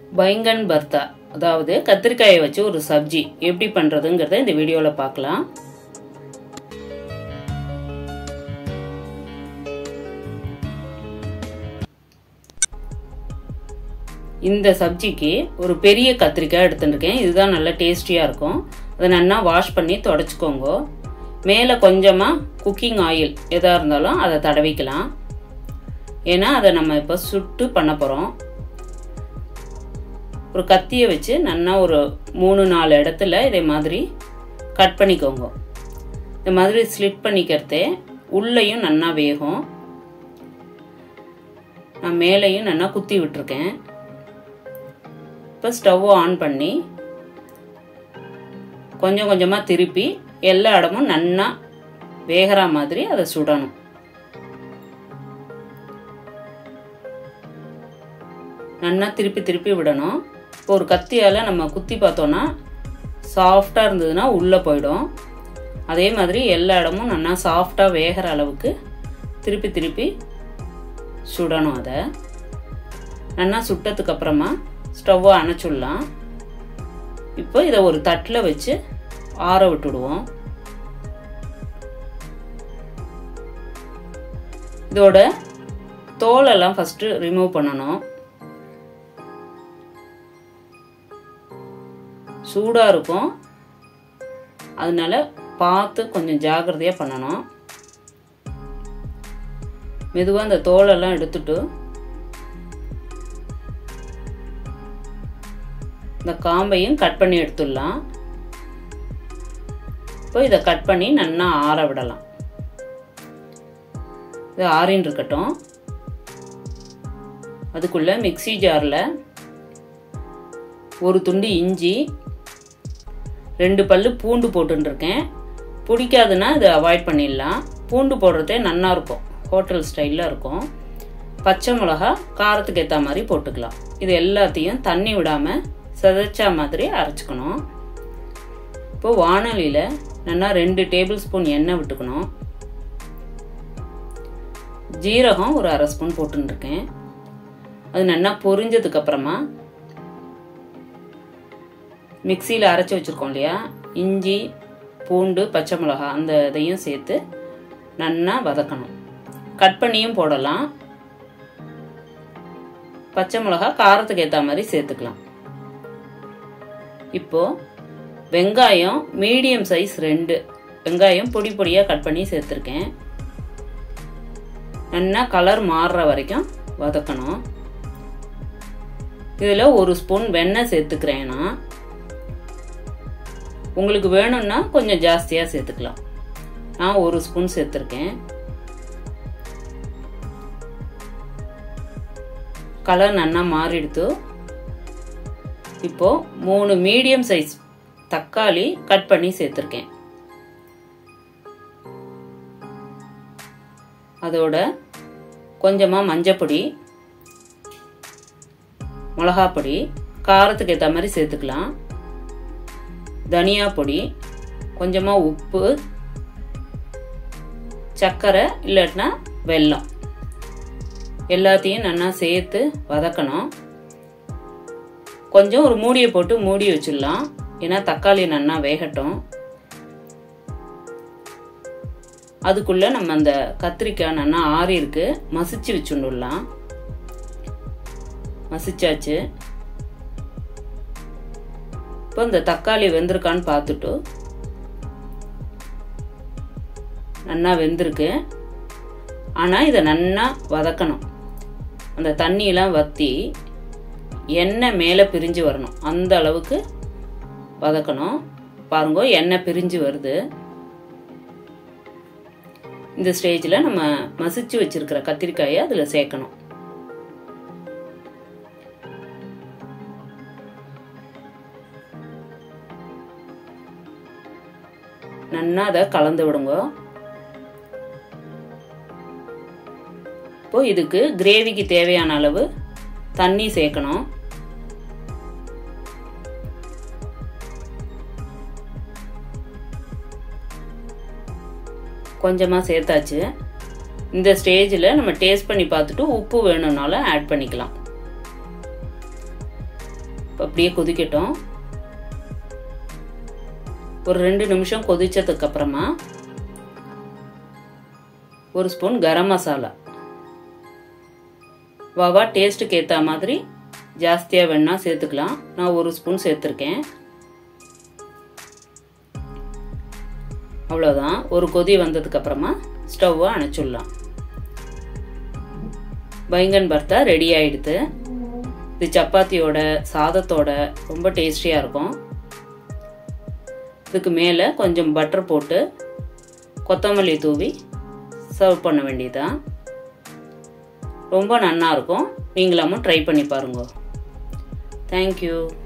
பைங்கன் பர்த்தா அதாவது கத்திரிக்காயை வச்சு ஒரு சப்ஜி எப்படி பண்ணுறதுங்கிறத இந்த வீடியோவில் பார்க்கலாம் இந்த சப்ஜிக்கு ஒரு பெரிய கத்திரிக்காய் எடுத்துட்டுருக்கேன் இதுதான் நல்லா டேஸ்டியாக இருக்கும் அதை நல்லா வாஷ் பண்ணி தொடச்சிக்கோங்க மேலே கொஞ்சமாக குக்கிங் ஆயில் எதாக இருந்தாலும் அதை தடவிக்கலாம் ஏன்னா அதை நம்ம இப்போ சுட்டு பண்ண போகிறோம் ஒரு கத்தியை வச்சு நல்லா ஒரு மூணு நாலு இடத்துல இதே மாதிரி கட் பண்ணிக்கோங்க இந்த மாதிரி ஸ்லிட் பண்ணிக்கிறதே உள்ளேயும் நல்லா வேகும் நான் மேலேயும் நல்லா குத்தி விட்டுருக்கேன் இப்போ ஸ்டவ் ஆன் பண்ணி கொஞ்சம் கொஞ்சமாக திருப்பி எல்லா இடமும் நன்னா வேகிற மாதிரி அதை சுடணும் நன்னா திருப்பி திருப்பி விடணும் இப்போ ஒரு கத்தியால் நம்ம குத்தி பார்த்தோன்னா சாஃப்டாக இருந்ததுன்னா உள்ளே போயிடும் அதே மாதிரி எல்லா இடமும் நல்லா சாஃப்டாக வேகிற அளவுக்கு திருப்பி திருப்பி சுடணும் அதை நல்லா சுட்டதுக்கு அப்புறமா ஸ்டவ்வை அணைச்சுடலாம் இப்போ இதை ஒரு தட்டில் வச்சு ஆற விட்டுடுவோம் இதோட தோலெல்லாம் ஃபஸ்ட்டு ரிமூவ் பண்ணணும் சூடாக இருக்கும் அதனால பார்த்து கொஞ்சம் ஜாக்கிரதையாக பண்ணணும் மெதுவாக அந்த தோலெல்லாம் எடுத்துட்டு இந்த காம்பையும் கட் பண்ணி எடுத்துடலாம் இப்போ இதை கட் பண்ணி நல்லா ஆற விடலாம் இது ஆறின்னு இருக்கட்டும் அதுக்குள்ள மிக்சி ஜாரில் ஒரு துண்டு இஞ்சி ரெண்டு பல்லு பூண்டு போட்டுருக்கேன் பிடிக்காதுன்னா இதை அவாய்ட் பண்ணிடலாம் பூண்டு போடுறதே நல்லா இருக்கும் ஹோட்டல் ஸ்டைலில் இருக்கும் பச்சை மிளகா காரத்துக்கு ஏற்ற மாதிரி போட்டுக்கலாம் இது எல்லாத்தையும் தண்ணி விடாமல் சிதைச்சா மாதிரி அரைச்சிக்கணும் இப்போ வானொலியில் நல்லா ரெண்டு டேபிள் ஸ்பூன் எண்ணெய் விட்டுக்கணும் ஜீரகம் ஒரு அரை ஸ்பூன் போட்டுருக்கேன் அது நல்லா பொரிஞ்சதுக்கு அப்புறமா மிக்சியில் அரைச்சி வச்சுருக்கோம் இல்லையா இஞ்சி பூண்டு பச்சை மிளகா அந்த இதையும் சேர்த்து நல்லா வதக்கணும் கட் பண்ணியும் போடலாம் பச்சை மிளகா காரத்துக்கு ஏற்ற மாதிரி சேர்த்துக்கலாம் இப்போ வெங்காயம் மீடியம் சைஸ் ரெண்டு வெங்காயம் பொடி பொடியாக கட் பண்ணி சேர்த்துருக்கேன் நல்லா கலர் மாறுற வரைக்கும் வதக்கணும் இதில் ஒரு ஸ்பூன் வெண்ணெய் சேர்த்துக்கிறேன் நான் உங்களுக்கு வேணும்னா கொஞ்சம் ஜாஸ்தியாக சேர்த்துக்கலாம் நான் ஒரு ஸ்பூன் சேர்த்துருக்கேன் கலர் நல்லா மாறிடுத்து இப்போ மூணு மீடியம் சைஸ் தக்காளி கட் பண்ணி சேர்த்துருக்கேன் அதோட கொஞ்சமாக மஞ்சப்பொடி மிளகாப்பொடி காரத்துக்கு ஏற்ற மாதிரி சேர்த்துக்கலாம் தனியா பொடி கொஞ்சமாக உப்பு சர்க்கரை இல்லாட்டினா வெல்லம் எல்லாத்தையும் நல்லா சேர்த்து வதக்கணும் கொஞ்சம் ஒரு மூடியை போட்டு மூடி வச்சிடலாம் ஏன்னா தக்காளி நல்லா வேகட்டும் அதுக்குள்ள நம்ம அந்த கத்திரிக்காய் நல்லா ஆறி இருக்கு மசிச்சு வச்சுடலாம் மசிச்சாச்சு இப்போ இந்த தக்காளி வெந்திருக்கான்னு பார்த்துட்டு நல்லா வெந்திருக்கு ஆனால் இதை நல்லா வதக்கணும் அந்த தண்ணியெலாம் வற்றி எண்ணெய் மேலே பிரிஞ்சு வரணும் அந்த அளவுக்கு வதக்கணும் பாருங்க எண்ணெய் பிரிஞ்சு வருது இந்த ஸ்டேஜில் நம்ம மசிச்சு வச்சிருக்கிற கத்திரிக்காயை அதில் சேர்க்கணும் நல்லா அதை கலந்து விடுங்க இப்போ இதுக்கு கிரேவிக்கு தேவையான அளவு தண்ணி சேர்க்கணும் கொஞ்சமாக சேர்த்தாச்சு இந்த ஸ்டேஜில் நம்ம டேஸ்ட் பண்ணி பார்த்துட்டு உப்பு வேணும்னாலும் ஆட் பண்ணிக்கலாம் அப்படியே கொதிக்கட்டும் ஒரு ரெண்டு நிமிஷம் கொதிச்சதுக்கு அப்புறமா ஒரு ஸ்பூன் கரம் மசாலா வாவா டேஸ்ட்டுக்கு ஏற்ற மாதிரி ஜாஸ்தியாக வேணால் சேர்த்துக்கலாம் நான் ஒரு ஸ்பூன் சேர்த்துருக்கேன் அவ்வளோதான் ஒரு கொதி வந்ததுக்கப்புறமா ஸ்டவ்வை அணைச்சிடலாம் பைங்கன் பர்த்தா ரெடி ஆயிடுது இது சப்பாத்தியோட சாதத்தோட ரொம்ப டேஸ்டியாக இருக்கும் இதுக்கு மேலே கொஞ்சம் பட்டர் போட்டு கொத்தமல்லி தூவி சர்வ் பண்ண வேண்டியதான் ரொம்ப நன்னா இருக்கும் நீங்களாமும் ட்ரை பண்ணி பாருங்க தேங்க்யூ